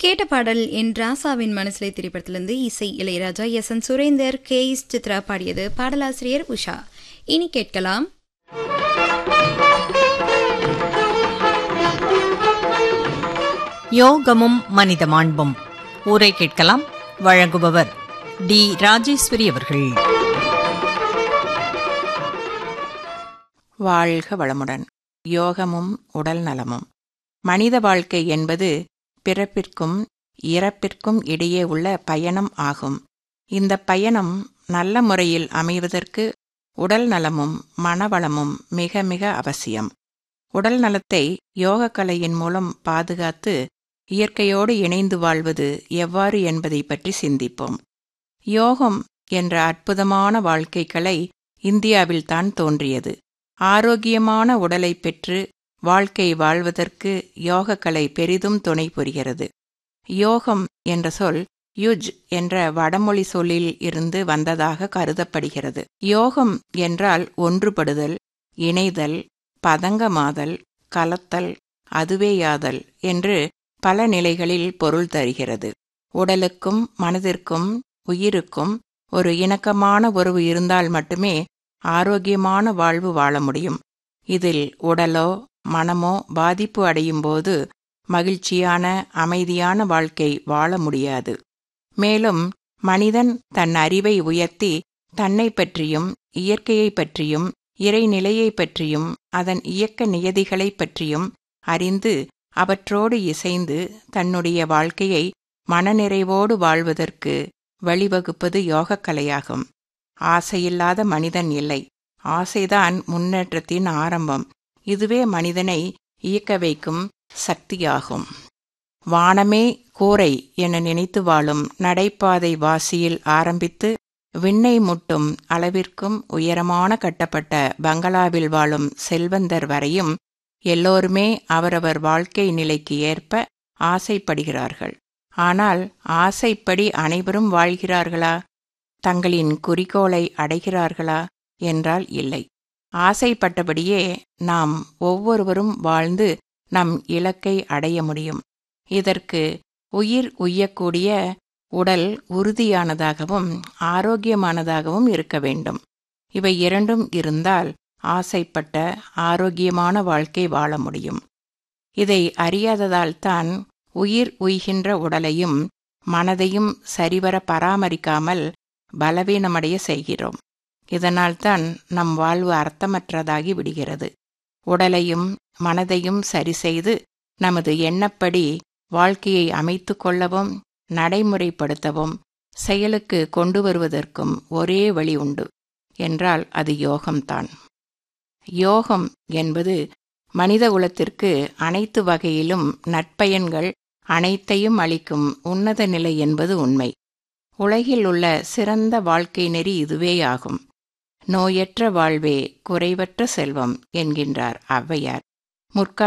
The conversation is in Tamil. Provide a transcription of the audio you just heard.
கேட்ட பாடல் என் ராசாவின் மனசிலை திரைப்படத்திலிருந்து இசை Ilaiyaraaja S N Surender K S Chithra பாடியது பாடலாசிரியர் உஷா இனி கேட்கலாம் யோகமும் மனித மாண்பும் ஊரை கேட்கலாம் வழங்குபவர் டி ராஜேஸ்வரி அவர்கள் வாழ்க வளமுடன் யோகமும் உடல் நலமும் மனித வாழ்க்கை என்பது பிறப்பிற்கும் இறப்பிற்கும் இடையே உள்ள பயணம் ஆகும் இந்த பயணம் நல்ல முறையில் அமைவதற்கு உடல் நலமும் மனவளமும் மிக மிக அவசியம் உடல் நலத்தை யோகக்கலையின் மூலம் பாதுகாத்து இயற்கையோடு இணைந்து வாழ்வது எவ்வாறு என்பதை பற்றி சிந்திப்போம் யோகம் என்ற அற்புதமான வாழ்க்கை கலை இந்தியாவில்தான் தோன்றியது ஆரோக்கியமான உடலை பெற்று வாழ்க்கை வாழ்வதற்கு யோகக்கலை பெரிதும் துணை புரிகிறது யோகம் என்ற சொல் யுஜ் என்ற வடமொழி சொல்லில் இருந்து வந்ததாக கருதப்படுகிறது யோகம் என்றால் ஒன்றுபடுதல் இணைதல் பதங்கமாதல் கலத்தல் அதுவேயாதல் என்று பல நிலைகளில் பொருள் தருகிறது உடலுக்கும் மனதிற்கும் உயிருக்கும் ஒரு இணக்கமான உறவு இருந்தால் மட்டுமே ஆரோக்கியமான வாழ்வு வாழ முடியும் இதில் உடலோ மனமோ பாதிப்பு அடையும் போது மகிழ்ச்சியான அமைதியான வாழ்க்கை வாழ முடியாது மேலும் மனிதன் தன் அறிவை உயர்த்தி தன்னை பற்றியும் இயற்கையை பற்றியும் இறைநிலையை பற்றியும் அதன் இயக்க நியதிகளைப் பற்றியும் அறிந்து அவற்றோடு இசைந்து தன்னுடைய வாழ்க்கையை மனநிறைவோடு வாழ்வதற்கு வழிவகுப்பது யோகக்கலையாகும் ஆசையில்லாத மனிதன் இல்லை ஆசைதான் முன்னேற்றத்தின் ஆரம்பம் இதுவே மனிதனை இயக்க வைக்கும் சக்தியாகும் வானமே கூரை என நினைத்து வாழும் நடைபாதை வாசியில் ஆரம்பித்து விண்ணை முட்டும் அளவிற்கும் உயரமான கட்டப்பட்ட பங்களாவில் வாழும் செல்வந்தர் வரையும் எல்லோருமே அவரவர் வாழ்க்கை நிலைக்கு ஏற்ப ஆசைப்படுகிறார்கள் ஆனால் ஆசைப்படி அனைவரும் வாழ்கிறார்களா தங்களின் குறிக்கோளை அடைகிறார்களா என்றால் இல்லை ஆசைப்பட்டபடியே நாம் ஒவ்வொருவரும் வாழ்ந்து நம் இலக்கை அடைய முடியும் இதற்கு உயிர் உய்யக்கூடிய உடல் உறுதியானதாகவும் ஆரோக்கியமானதாகவும் இருக்க வேண்டும் இவை இரண்டும் இருந்தால் ஆசைப்பட்ட ஆரோக்கியமான வாழ்க்கை வாழ முடியும் இதை அறியாததால்தான் உயிர் உய்கின்ற உடலையும் மனதையும் சரிவர பராமரிக்காமல் பலவீனமடைய செய்கிறோம் இதனால்தான் நம் வாழ்வு அர்த்தமற்றதாகி விடுகிறது உடலையும் மனதையும் சரி செய்து நமது எண்ணப்படி வாழ்க்கையை அமைத்து கொள்ளவும் நடைமுறைப்படுத்தவும் செயலுக்கு கொண்டு வருவதற்கும் ஒரே வழி உண்டு என்றால் அது யோகம்தான் யோகம் என்பது மனித குலத்திற்கு அனைத்து வகையிலும் நற்பயன்கள் அனைத்தையும் அளிக்கும் உன்னத நிலை என்பது உண்மை உலகில் உள்ள சிறந்த வாழ்க்கை நெறி இதுவேயாகும் நோயற்ற வாழ்வே குறைவற்ற செல்வம் என்கின்றார் ஔவையார் முற்கால